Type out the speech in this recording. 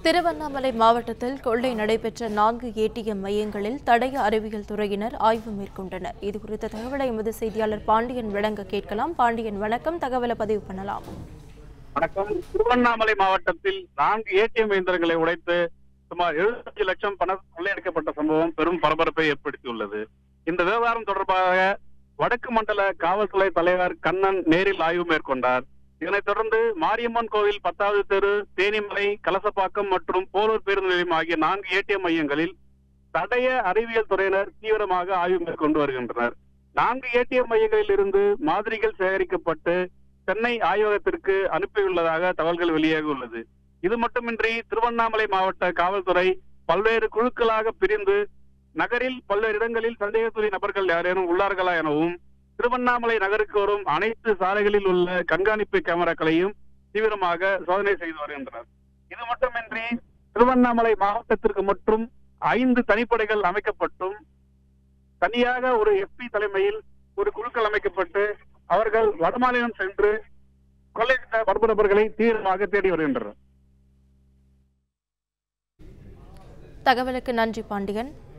திருவண்ணாமலை மாவட்டத்தில் கொள்ளை நடைபெற்ற நான்கு ஏடிஎம் மையங்களில் தடய அறிவியல் துறையினர் ஆய்வு மேற்கொண்டனர் இதுகுறித்த தகவலை எமது செய்தியாளர் பாண்டியன் வழங்க கேட்கலாம் பாண்டியன் வணக்கம் தகவலை பதிவு பண்ணலாம் வணக்கம் திருவண்ணாமலை மாவட்டத்தில் நான்கு ஏடிஎம் இயந்திரங்களை உடைத்து சுமார் 75 லட்சம் பணம் கொள்ளையடிக்கப்பட்ட சம்பவம் பெரும் பரபரப்பை ஏற்படுத்தியுள்ளது இந்த விவகாரம் தொடர்பாக வடக்கு மண்டல காவல்துறை தலைவர் கண்ணன் நேரில் ஆய்வு மேற்கொண்டார் இதனைத் தொடர்ந்து மாரியம்மன் கோவில் பத்தாவது தெரு தேனிமலை கலசப்பாக்கம் மற்றும் போலூர் பேருந்து நிலையம் ஆகிய நான்கு ஏடிஎம் மையங்களில் தடய அறிவியல் துறையினர் தீவிரமாக ஆய்வு மேற்கொண்டு வருகின்றனர் நான்கு ஏடிஎம் மையங்களில் இருந்து மாதிரிகள் சேகரிக்கப்பட்டு சென்னை ஆய்வகத்திற்கு அனுப்பியுள்ளதாக தகவல்கள் வெளியாக உள்ளது இது மட்டுமின்றி திருவண்ணாமலை மாவட்ட காவல்துறை பல்வேறு குழுக்களாக பிரிந்து நகரில் பல்வேறு இடங்களில் சந்தேகத்துறை நபர்கள் யாரேனும் உள்ளார்களா எனவும் திருவண்ணாமலை நகருக்கு வரும் அனைத்து சாலைகளில் உள்ள கண்காணிப்பு கேமராக்களையும் தீவிரமாக சோதனை செய்து வருகின்றனர் இது மட்டுமின்றி திருவண்ணாமலை மாவட்டத்திற்கு மட்டும் ஐந்து தனிப்படைகள் அமைக்கப்பட்டும் தனியாக ஒரு எஸ்பி தலைமையில் ஒரு குழுக்கள் அமைக்கப்பட்டு அவர்கள் வடமாநிலம் சென்று கொள்ளையிட்ட மர்ம நபர்களை தீவிரமாக தேடி வருகின்றனர் தகவலுக்கு நன்றி பாண்டியன்